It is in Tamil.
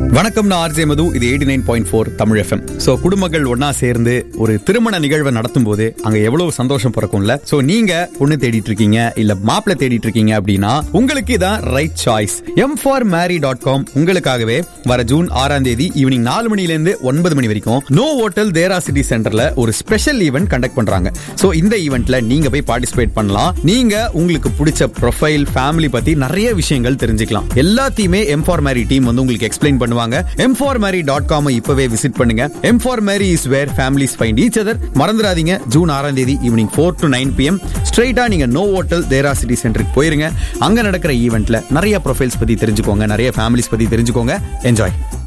வணக்கம் நான் ஆர்ஜே மது இது eighty nine point four Tamil FM so குடும்பங்கள் ஒன்னா சேர்ந்து ஒரு திருமண நிகழ்வை நடத்தும் போது அங்க எவ்வளவு சந்தோஷம் பிறக்கும்ல ஸோ நீங்க பொண்ணு தேடிட்டு இருக்கீங்க இல்ல மாப்பிள்ளை தேடிட்டு இருக்கீங்க அப்படின்னா உங்களுக்கு இதான் right choice M for marry dot com உங்களுக்காகவே வர ஜூன் ஆறாம் தேதி ஈவினிங் நாலு மணில இருந்து ஒன்பது மணி வரைக்கும் நோ ஹோட்டல் தேரா சிட்டி சென்டர்ல ஒரு ஸ்பெஷல் ஈவெண்ட் கண்டக்ட் பண்றாங்க ஸோ இந்த ஈவெண்ட்ல நீங்க போய் பார்ட்டிசிபேட் பண்ணலாம் நீங்க உங்களுக்கு பிடிச்ச ப்ரொஃபைல் ஃபேமிலி பத்தி நிறைய விஷயங்கள் தெரிஞ்சுக்கலாம் எல்லாத்தையுமே எம் ஃபார் மேரி டீம் வந்து உங்களுக்கு எக்ஸ்பிளைன் பண்ணுவாங்க M for marry dot com இப்பவே விசிட் பண்ணுங்க M for marry is where families find each other மறந்துடாதீங்க ஜூன் ஆறாம் தேதி evening four to nine PM ஸ்ட்ரைட்டா நீங்க நோ ஹோட்டல் தேரா சிட்டி சென்டருக்கு போயிருங்க அங்க நடக்கிற ஈவெண்ட்ல நிறைய ப்ரொஃபைல்ஸ் பத்தி தெரிஞ்சுக்கோங்க நிறைய ஃபேமிலிஸ் பத்தி தெரிஞ்சுக்கோங்க என்ஜாய்